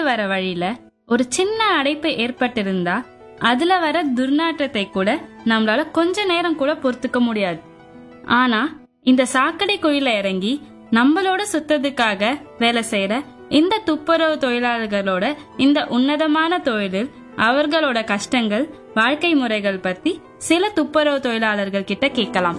வர வழியில ஒரு சின்ன அடைப்பு ஏற்பட்டிருந்தா அதுல வர துர்நாற்றத்தை கூட நம்மளால கொஞ்ச நேரம் கூட பொறுத்துக்க முடியாது ஆனா இந்த சாக்கடை குழியில இறங்கி நம்மளோட சுத்தத்துக்காக வேலை செய்யற இந்த துப்புரவு தொழிலாளர்களோட இந்த உன்னதமான தொழிலில் அவர்களோட கஷ்டங்கள் வாழ்க்கை முறைகள் பத்தி சில துப்புரவு தொழிலாளர்கள் கிட்ட கேட்கலாம்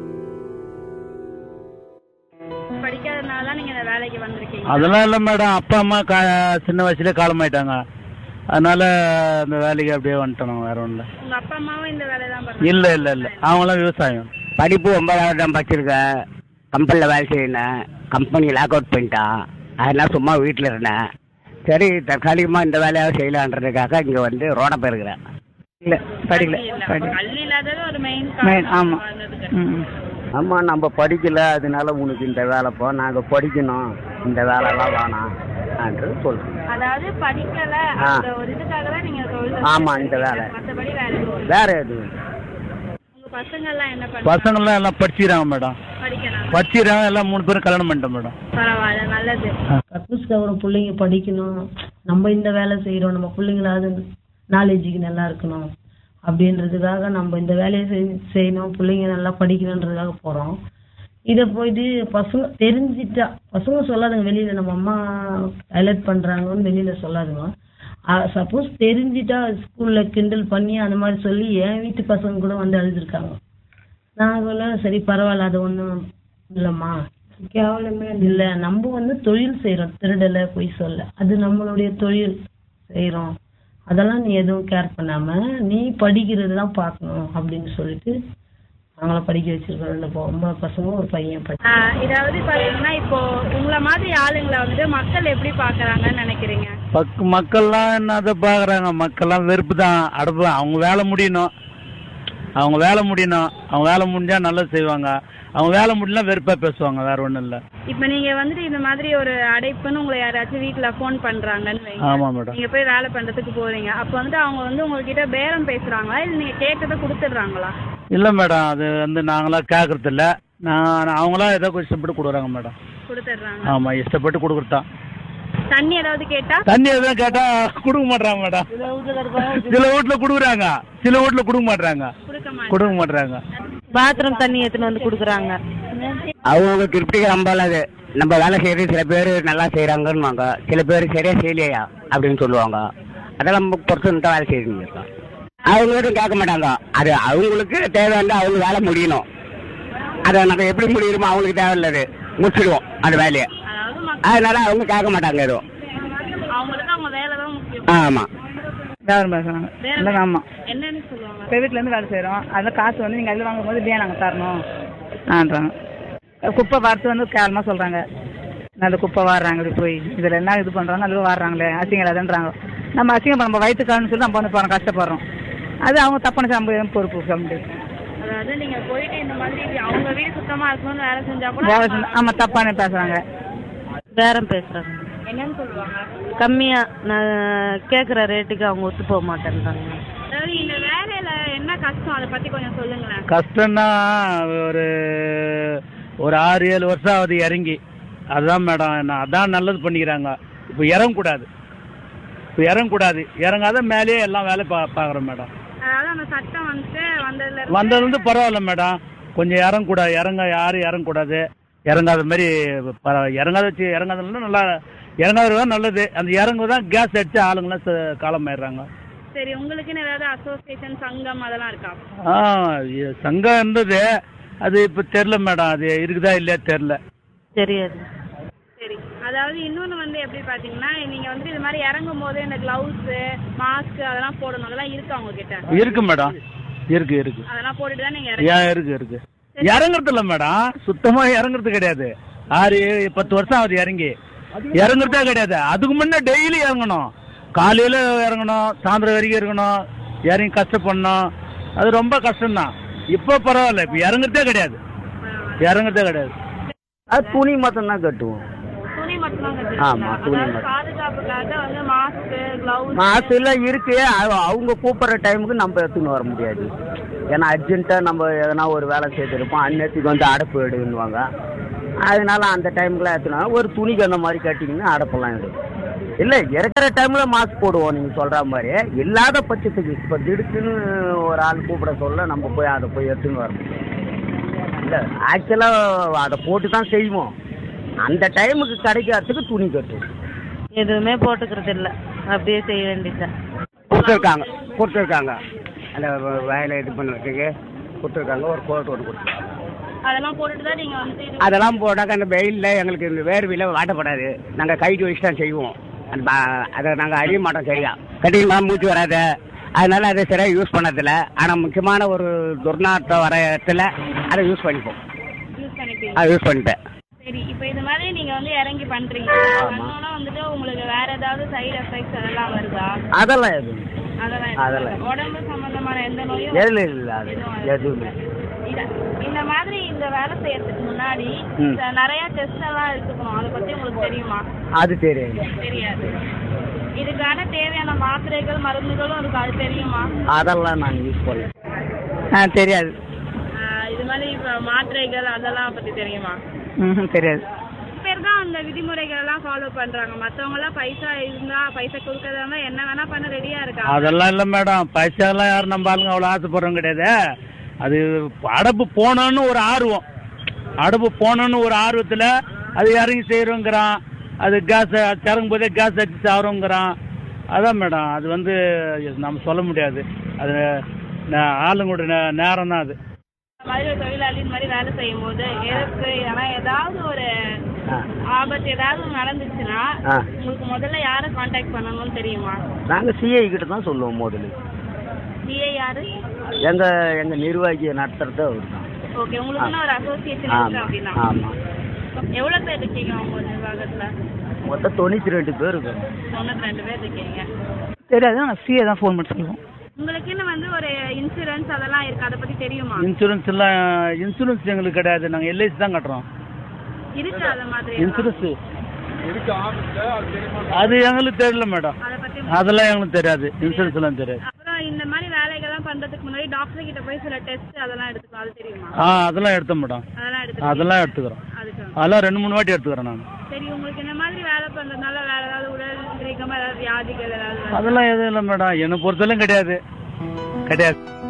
படிக்காதனால நீங்க இந்த வேலைக்கு வந்திருக்கீங்க அதெல்லாம் இல்லை மேடம் அப்பா அம்மா கா சின்ன வயசுலேயே காலமாயிட்டாங்க அதனால அந்த வேலைக்கு அப்படியே வந்துட்டோம் வேற ஒன்றும் உங்க அப்பா அம்மாவும் இந்த வேலை தான் இல்லை இல்லை இல்லை அவங்களாம் விவசாயம் படிப்பு ஒன்பதாவது தான் படிச்சிருக்கேன் கம்பெனியில் வேலை செய்யணும் கம்பெனி லாக் அவுட் பண்ணிட்டான் அதனால சும்மா வீட்டில் இருந்தேன் சரி தற்காலிகமாக இந்த வேலையாக செய்யலான்றதுக்காக இங்கே வந்து ரோட போயிருக்கிறேன் இல்லை படிக்கல படி கல்வி இல்லாதது ஒரு மெயின் மெயின் ஆமாம் ம் ஆமாம் நம்ம படிக்கல அதனால உனக்கு இந்த வேலை போ நாங்கள் படிக்கணும் இந்த வேலைலாம் வேணாம் என்று சொல்கிறோம் அதாவது படிக்கல ஆ. அந்த ஒரு இதுக்காக தான் நீங்க தொழில் ஆமா, இந்த வேலை. மத்தபடி வேற எதுவும் இல்ல. வேற எதுவும் இல்லை. உங்க பசங்க எல்லாம் என்ன பண்றாங்க பசங்கள்லாம் எல்லாம் படிச்சுக்கிறாங்க மேடம் படிக்கிறாங்க படிச்சுக்கிறாங்க எல்லாம் மூணு பேரும் கல்யாணம் பண்ணிட்டோம் மேடம் பரவாயில்ல நல்லது கக்கூஸ்க்கு பிள்ளைங்க படிக்கணும் நம்ம இந்த வேலை செய்கிறோம் நம்ம பிள்ளைங்களாவது நாலேஜுக்கு நல்லா இருக்கணும் அப்படின்றதுக்காக நம்ம இந்த வேலையை செய்- செய்யணும் பிள்ளைங்க நல்லா படிக்கணுன்றதுக்காக போகிறோம் இதை போயிட்டு பசங்க தெரிஞ்சிட்டா பசங்க சொல்லாதுங்க வெளியில் நம்ம அம்மா ஹைலைட் பண்ணுறாங்கன்னு வெளியில் சொல்லாதுங்க சப்போஸ் தெரிஞ்சிட்டா ஸ்கூலில் கிண்டல் பண்ணி அந்த மாதிரி சொல்லி என் வீட்டு பசங்க கூட வந்து அழுதுருக்காங்க நாங்களும் சரி பரவாயில்ல அது ஒன்றும் இல்லைம்மா கேவலமே இல்லை நம்ம வந்து தொழில் செய்கிறோம் திருடலை பொய் சொல்ல அது நம்மளுடைய தொழில் செய்கிறோம் அதெல்லாம் நீ எதுவும் கேர் பண்ணாம நீ படிக்கிறது தான் பார்க்கணும் அப்படின்னு சொல்லிட்டு நாங்கள படிக்க வச்சிருக்கோம் ரெண்டு பொம்பளை பசங்க ஒரு பையன் படி ஆஹ் இதாவது பாத்தீங்கன்னா இப்போ உங்கள மாதிரி ஆளுங்களை வந்துட்டு மக்கள் எப்படி பாக்குறாங்கன்னு நினைக்கிறீங்க பக் மக்கள்லாம் என்னதை பார்க்குறாங்க மக்கள்லாம் வெறுப்பு தான் அடுப்பு அவங்க வேலை முடியணும் அவங்க வேலை முடியணும் அவங்க வேலை முடிஞ்சா நல்லது செய்வாங்க அவங்க வேலை முடியலாம் வெறுப்பா பேசுவாங்க வேற ஒன்றும் இல்லை இப்போ நீங்க வந்துட்டு இந்த மாதிரி ஒரு அடைப்புன்னு உங்களை யாராச்சும் வீட்ல ஃபோன் பண்றாங்கன்னு வைங்க ஆமா மேடம் நீங்க போய் வேலை பண்றதுக்கு போறீங்க அப்போ வந்து அவங்க வந்து உங்ககிட்ட பேரம் பேசுறாங்களா இல்ல நீங்க கேட்டதை கொடுத்துடுறாங்களா இல்லை மேடம் அது வந்து நாங்களாம் கேட்கறது இல்லை நான் அவங்களாம் ஏதோ கொஞ்சம் இஷ்டப்பட்டு கொடுக்குறாங்க மேடம் கொடுத்துடுறாங்க ஆமாம் இஷ்டப்பட்டு கொடுக்குறதான் தண்ணி ஏதாவது கேட்டா தண்ணி எதுவும் கேட்டா கொடுக்க மாட்டாங்க மேடம் சில வீட்டுல கொடுக்குறாங்க சில வீட்டுல கொடுக்க மாட்டாங்க கொடுக்க மாட்டேன் கொடுக்க மாட்டாங்க பாத்ரூம் தண்ணி எடுத்துன்னு வந்து கொடுக்குறாங்க அவங்கவுங்க திருப்திக்கு நம்பாது நம்ம வேலை செய்யறது சில பேர் நல்லா செய்கிறாங்கன்னுவாங்க சில பேர் சரியா செய்யலையா அப்படின்னு சொல்லுவாங்க அதெல்லாம் நம்ம பொறுத்து தான் வேலை செய்யறீங்க அவங்களும் கேட்க மாட்டாங்க அது அவங்களுக்கு தேவையான அவங்க வேலை முடியணும் அதை நம்ம எப்படி முடியணுமோ அவங்களுக்கு தேவையில்லது முடிச்சிடுவோம் அந்த வேலையை அதாவது மக்கள் அதனால அவங்க கேட்க மாட்டாங்க எதுவும் அவங்களுக்கு அவங்க வேலை தான் முக்கியம் ஆமாம் வேறு பேசுகிறாங்க இல்லை ஆமாம் என்னன்னு சொல்லுவாங்க இப்போ வீட்டிலேருந்து வேலை செய்கிறோம் அதில் காசு வந்து நீங்கள் அதில் வாங்கும்போது இப்படியே நாங்கள் தரணும் ஆன்றாங்க குப்பை வரத்து வந்து கேவலமாக சொல்கிறாங்க நல்ல குப்பை வாடுறாங்க இப்படி போய் இதில் என்ன இது பண்ணுறாங்க நல்ல வாடுறாங்களே அசிங்கம் இல்லாதன்றாங்க நம்ம அசிங்கம் நம்ம வயிற்றுக்கான்னு சொல்லி நம்ம வந்து போகிறோம் கஷ்டப்படுறோம் அது அவங்க தப்பான நம்ம ஏன் பொறுப்பு சொல்ல முடியும் அதாவது நீங்க போயிட்டு இந்த மாதிரி இப்படி அவங்க வீடு சுத்தமா இருக்கணும்னு வேலை செஞ்சா கூட வேலை செஞ்சு ஆமாம் தப்பான பேசுகிறாங்க பேரம் பேசுறாங்க என்னன்னு சொல்லுவாங்க கம்மியா நான் கேக்குற ரேட்டுக்கு அவங்க ஒத்து போக மாட்டேன்றாங்க அதாவது இந்த வேலையில என்ன கஷ்டம் அதை பத்தி கொஞ்சம் சொல்லுங்களேன் கஷ்டம்னா ஒரு ஒரு ஆறு ஏழு வருஷம் ஆகுது இறங்கி அதுதான் மேடம் நான் அதான் நல்லது பண்ணிக்கிறாங்க இப்போ இறங்கக்கூடாது இப்போ இறங்கக்கூடாது இறங்காத மேலேயே எல்லாம் வேலை பா பார்க்குறோம் மேடம் அதாவது அந்த சட்டம் வந்துட்டு வந்ததுல இருந்து வந்தது வந்து பரவாயில்ல மேடம் கொஞ்சம் இறங்கக்கூடாது இறங்க யாரும் இறங்கக்கூடாது இறங்காத மாதிரி பர- இறங்காத வச்சு இறங்காதனால நல்லா இறங்காதது தான் நல்லது அந்த இறங்கு தான் கேஸ் அடிச்சு ஆளுங்களாம் ச- காலமாயிடுறாங்க சரி உங்களுக்குன்னு ஏதாவது அசோசியேஷன் சங்கம் அதெல்லாம் இருக்கா ஆ இ- சங்கம் இருந்தது அது இப்போ தெரில மேடம் அது இருக்குதா இல்லையா தெரில தெரியாது சரி அதாவது இன்னொன்னு வந்து எப்படி பாத்தீங்கன்னா நீங்க வந்து இது மாதிரி இறங்கும் போது இந்த கிளவுஸ் மாஸ்க் அதெல்லாம் போடணும் அதெல்லாம் இருக்கா உங்ககிட்ட இருக்கு மேடம் இருக்கு இருக்கு அதெல்லாம் போட்டுட்டு தான் நீங்க இறங்க ஏன் இருக்கு இருக்கு இறங்குறது இல்ல மேடம் சுத்தமா இறங்குறது கிடையாது ஆறு ஏழு, பத்து வருஷம் ஆகுது இறங்கி இறங்குறதே கிடையாது அதுக்கு முன்ன டெய்லி இறங்கணும் காலையில இறங்கணும் சாயந்தரம் வரைக்கும் இருக்கணும் இறங்கி கஷ்டப்படணும் அது ரொம்ப கஷ்டம்தான் இப்போ பரவாயில்ல இப்போ இறங்குறதே கிடையாது இறங்குறதே கிடையாது அது துணி மட்டும் தான் கட்டுவோம் துணி மட்டும் தான் ஆமா, துணி அதாவது மட்டும். பாதுகாப்புக்காக வந்து மாஸ்க் கிளவுஸ் மாசெல்லாம் இருக்கு அவ- அவங்க கூப்பிடுற டைமுக்கு நம்ம எடுத்துன்னு வர முடியாது ஏன்னா அர்ஜென்ட்டாக நம்ம எதனா ஒரு வேலை செய்திருப்போம் அந்நேரத்துக்கு வந்து அடப்பு எடுன்னுவாங்க அதனால அந்த டைமுக்குலாம் எடுத்துனா ஒரு துணிக்கு அந்த மாதிரி கட்டிங்கன்னா அடப்பெல்லாம் எடுக்கும் இல்லை இருக்கிற டைமில் மாஸ்க் போடுவோம் நீங்கள் சொல்கிற மாதிரி இல்லாத பட்சத்துக்கு இப்போ திடுக்குன்னு ஒரு ஆள் கூப்பிட சொல்ல நம்ம போய் அதை போய் எடுத்துன்னு வரணும் இல்லை ஆக்சுவலாக அதை போட்டு தான் செய்வோம் அந்த டைமுக்கு கிடைக்காததுக்கு துணி கட்டுவோம் எதுவுமே போட்டுக்கிறது இல்ல அப்படியே செய்ய வேண்டியதுதான் கொடுத்துருக்காங்க கொடுத்துருக்காங்க அந்த வயலை இது பண்ணுறதுக்கு கொடுத்துருக்காங்க ஒரு கோட் ஒன்று கொடுத்துருக்காங்க அதெல்லாம் போட்டுட்டு தான் நீங்க வந்து இது அதெல்லாம் போட்டாக்க அந்த வெயிலில் எங்களுக்கு இந்த வேர்வையில் வாட்டப்படாது நாங்கள் கைட்டு வச்சு தான் செய்வோம் அந்த ப- அதை நாங்கள் அறிய மாட்டோம் சரியா கட்டிங்களா மூச்சு வராது அதனால அதை சரியாக யூஸ் பண்ணதில்ல ஆனால் முக்கியமான ஒரு துர்நாற்றம் வர இடத்துல அதை யூஸ் பண்ணிப்போம் யூஸ் பண்ணிப்பீங்க அதை யூஸ் பண்ணிட்டேன் சரி இப்போ இது மாதிரி நீங்க வந்து இறங்கி பண்றீங்க பண்ணோம்னா வந்துட்டு உங்களுக்கு வேற ஏதாவது சைடு எஃபெக்ட்ஸ் அதெல்லாம் வருதா அதெல்லாம் எதுவும் அதெல்லாம் அதெல்லாம் எதுவும் இல்ல. உடம்பு சம்பந்தமான எந்த நோயும் எதுவும் இல்லை அது எதுவுமே இல்ல. இந்த மாதிரி இந்த வேலை செய்யறதுக்கு முன்னாடி ம். இந்த நிறைய டெஸ்ட் எல்லாம் எடுத்துக்கணும் அதை பத்தி உங்களுக்கு தெரியுமா அது தெரியும் தெரியாது இதுக்கான தேவையான மாத்திரைகள் மருந்துகளும் இருக்கு அது தெரியுமா அதெல்லாம் நாங்கள் யூஸ் பண்ணல ஆ தெரியாது ஆஹ் இது மாதிரி இப்ப மாத்திரைகள் அதெல்லாம் பத்தி தெரியுமா ம் தெரியாது பேர் தான் அந்த விதிமுறைகள் எல்லாம் ஃபாலோ பண்றாங்க மத்தவங்க எல்லாம் பைசா இருந்தா பைசா கொடுக்கறதா இருந்தா என்ன வேணா பண்ண ரெடியா இருக்காங்க அதெல்லாம் இல்லை மேடம் பைசாலாம் யாரும் நம்ம ஆளுங்க அவ்வளோ ஆசைப்படுறோம் கிடையாது அது அடப்பு போனோன்னு ஒரு ஆர்வம் அடப்பு போனோன்னு ஒரு ஆர்வத்தில் அது இறங்கி செய்கிறோங்கிறான் அது கேஸ் இறங்கும் போதே கேஸ் அடிச்சு சாகிறோங்கிறான் அதான் மேடம் அது வந்து நம்ம சொல்ல முடியாது அது நே- ஆளுங்களோட நே- நேரம் தான் அது இந்த மாதிரி ஒரு தொழிலாளி இந்த மாதிரி வேலை செய்யும் போது இறப்பு ஏன்னா ஏதாவது ஒரு ஆ ஆபத்து ஏதாவது நடந்துச்சுன்னா ஆ உங்களுக்கு முதல்ல யாரை காண்டாக்ட் பண்ணணும்னு தெரியுமா நாங்கள் சிஐ கிட்ட தான் சொல்லுவோம் முதல்ல சிஏ யாரு எங்கள் எங்கள் நிர்வாகியை நடத்துறது அவர் தான் ஓகே உங்களுக்குன்னு ஒரு அசோசியேஷன் இருக்கு ஆமாம் அப்படின்னா ஆமாம் எவ்வளவு பேர் இருக்கீங்க உங்க நிர்வாகத்துல மொத்தம் தொண்ணூற்றி ரெண்டு பேர் இருக்காங்க தொண்ணூத்தி ரெண்டு பேர் இருக்கீங்க தெரியாது நாங்கள் சிஏ தான் ஃபோன் பண்ணி சொல்லுவோம் உங்களுக்குன்னு வந்து ஒரு இன்சூரன்ஸ் அதெல்லாம் இருக்கு அதை பத்தி தெரியுமா இன்சூரன்ஸ் எல்லாம் இன்சூரன்ஸ் எங்களுக்கு கிடையாது நாங்கள் எல்ஐசி தான் கட்டுறோம் இருக்கு அந்த மாதிரி இன்சூரன்ஸ் அது எங்களுக்கு தெரியல மேடம் அதை பத்தி அதெல்லாம் எங்களுக்கு தெரியாது இன்சூரன்ஸ் எல்லாம் தெரியாது அப்புறம் இந்த மாதிரி வேலைகள்லாம் பண்றதுக்கு முன்னாடி டாக்டர் கிட்ட போய் சில டெஸ்ட் அதெல்லாம் எடுத்துக்கலாம் அது தெரியுமா ஆ அதெல்லாம் எடுத்தோம் மேடம் அதெல்லாம் எடுத்து அதெல்லாம் எடுத்துக்கிறோம் அதுக்கு அதெல்லாம் ரெண்டு மூணு வாட்டி எடுத்துக்கிறேன் நான் சரி உங்களுக்கு இந்த மாதிரி வேலை பண்றதுனால வேற ஏதாவது உடல் ரீகமா ஏதாவது வியாதிகள் ஏதாவது வருதா? அதெல்லாம் எதுவும் இல்லை மேடம் என்னை பொறுத்தவரையும் கிடையாது கிடையாது